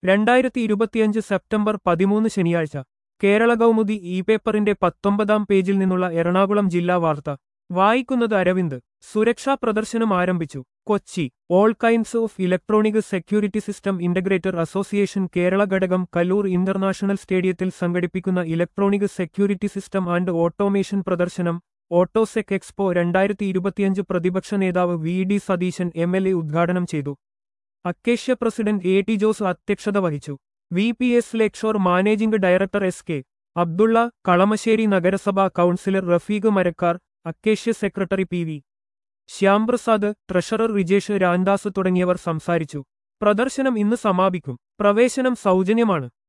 രണ്ടായിരത്തി ഇരുപത്തിയഞ്ച് സെപ്റ്റംബർ പതിമൂന്ന് ശനിയാഴ്ച കേരള കൗമുദി ഇ പേപ്പറിന്റെ പത്തൊമ്പതാം പേജിൽ നിന്നുള്ള എറണാകുളം ജില്ലാ വാർത്ത വായിക്കുന്നത് അരവിന്ദ് സുരക്ഷാ പ്രദർശനം ആരംഭിച്ചു Kochi all kinds of electronic security system integrator association Kerala ഘടകം കല്ലൂർ ഇന്റർനാഷണൽ സ്റ്റേഡിയത്തിൽ സംഘടിപ്പിക്കുന്ന electronic security system and automation പ്രദർശനം ഓട്ടോസെക് എക്സ്പോ രണ്ടായിരത്തി ഇരുപത്തിയഞ്ച് പ്രതിപക്ഷ നേതാവ് V D Satheesan M L A ഉദ്ഘാടനം ചെയ്തു അക്കേഷ്യ പ്രസിഡന്റ് എ ടി ജോസ് അധ്യക്ഷത വഹിച്ചു V P S Lakeshore managing director S K Abdulla Kalamassery നഗരസഭാ കൗൺസിലർ റഫീഖ് മരക്കാർ അക്കേഷ്യ secretary P V Shyamprasad treasurer Vijesh Ramdas തുടങ്ങിയവർ സംസാരിച്ചു പ്രദർശനം ഇന്ന് സമാപിക്കും പ്രവേശനം സൗജന്യമാണ്